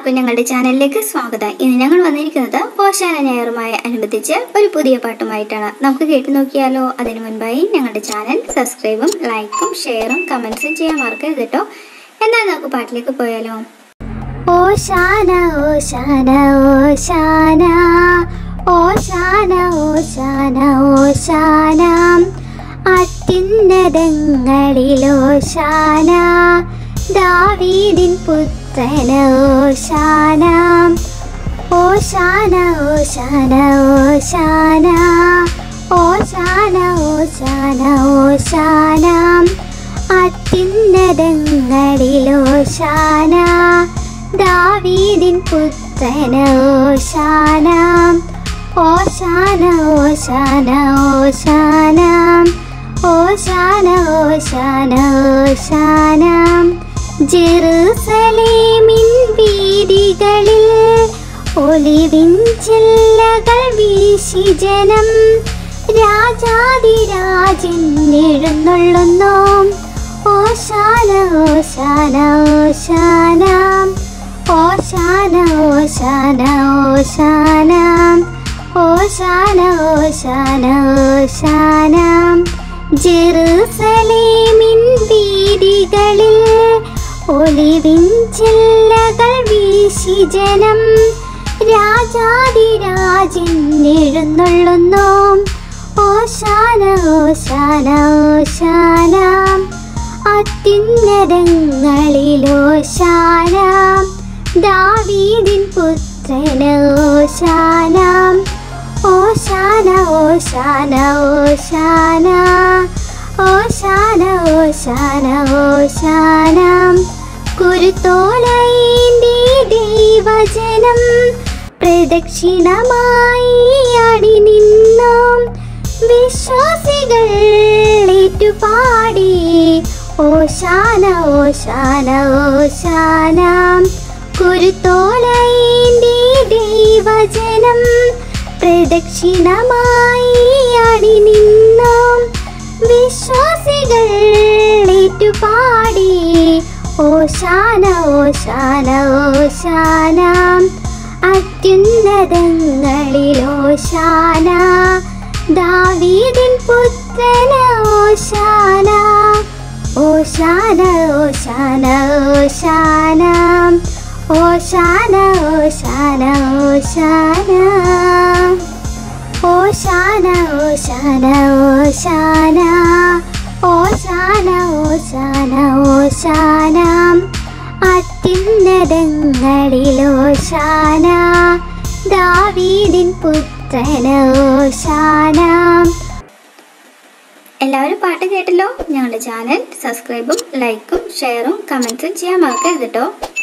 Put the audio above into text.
എല്ലാവർക്കും ഞങ്ങളുടെ ചാനലിലേക്ക് സ്വാഗതം ഇന്ന് ഞങ്ങൾ വന്നിരിക്കുന്നത് ഓശാന ഞായറുമായി അനുബന്ധിച്ച് ഒരു പുതിയ പാട്ടുമായിട്ടാണ് നമുക്ക് കേട്ടു നോക്കിയാലോ അതിനു മുൻപായി ഞങ്ങളുടെ ചാനൽ സബ്സ്ക്രൈബും ലൈക്കും ഷെയറും കമൻസും ചെയ്യാൻ മറക്കരുത് കേട്ടോ എന്നാൽ നമുക്ക് പാട്ടിലേക്ക് പോയാലോ ഓശാന ഓശാന ഓശാന ഓശാന ഓശാന ഓശാന അത്യുന്നതങ്ങളിൽ ഓശാന ദാവീദിൻ പുത്രന ഓശാന ഓശാന ഓശാന ഓശാന ഓശാന ഓശാന ഓശാന അത്യുന്നതങ്ങളിൽ ഓശാന ദാവീദിൻ പുത്രന ഓശാന ഓശാന ഓശാന ഓശാന ഓശാന ഓശാന ഓശാന ജെറുസലേമിൻ വീതികളിൽ ഒലിവിൻ ചില്ലകൾ വീശി ജനം രാജാതിരാജൻ എഴുന്നള്ളുന്നു ഓശാന ഓശാന ഓശാന ഓശാന ഓശാന ഓശാന ഓശാന ഓശാന ഓശാന ജെറുസലേമിൻ വീതികളിൽ ഒലിവിൻ ചില്ലകൾ വീശി ജനം രാജാതിരാജൻ എഴുന്നള്ളുന്നു ഓശാന ഓശാന ഓശാന അത്യുന്നതങ്ങളിൽ ഓശാന ദാവീദിൻ പുത്രന ഓശാന ഓശാന ഓശാന ഓശാന ഓശാന ഓശാന ഓശാന കുരുത്തോലയിൻ്റെ ദൈവജനം പ്രദക്ഷിണമായി അടി നിന്നു വിശ്വാസികൾ ഏറ്റുപാടി ഓശാന ഓശാന ഓശാന കുരുത്തോലയിൻ്റെ ദൈവജനം പ്രദക്ഷിണമായി അടി നിന്നു വിശ്വാസികൾ ഏറ്റുപാടി ഓശാന ഓശാന ഓശാന അത്യുന്നതങ്ങളിൽ ഓശാന ദാവീദിൻ പുത്രന ഓശാന ഓശാന ഓശാന ഓശാന ഓശാന ഓശാന ഓശാന ഓശാന ഓശാന ഓശാന ഓശാന ഓശാന ഓശാന അത്യുന്നതങ്ങളിൽ ഓശാന ദാവീദിൻ പുത്രന ഓശാന എല്ലാവരും പാട്ട് കേട്ടല്ലോ ഞങ്ങളുടെ ചാനൽ സബ്സ്ക്രൈബും ലൈക്കും ഷെയറും കമൻസും ചെയ്യാൻ മറക്കരുത് കേട്ടോ